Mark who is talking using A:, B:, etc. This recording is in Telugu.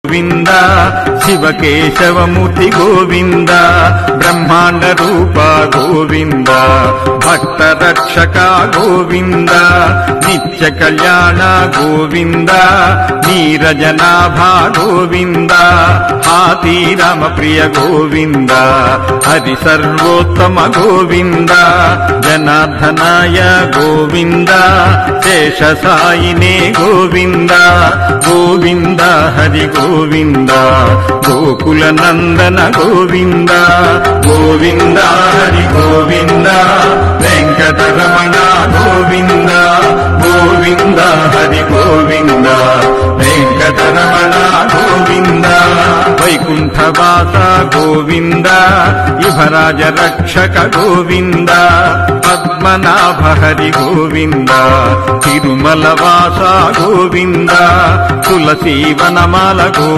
A: గోవింద శివకేశవమూర్తి గోవింద బ్రహ్మాండ రూప గోవింద భక్త రక్షక గోవింద నిత్య కళ్యాణ గోవింద నీరజనాభ గోవింద హాతి రామ ప్రియ గోవింద హరి సర్వోత్తమ గోవింద జనార్దనాయ గోవింద శేష సాయినే గోవింద గోవింద హరి గోవింద గోకుల నందన గోవింద గోవింద హరి గోవింద వెంకటరమణ గోవింద గోవింద హరి గోవింద వెంకటరమణ గోవింద వైకుంఠవాస గోవింద యువరాజ రక్షక గోవింద పద్మనాభ హరి గోవింద తిరుమల వాస గోవింద తులసీవనమాల గో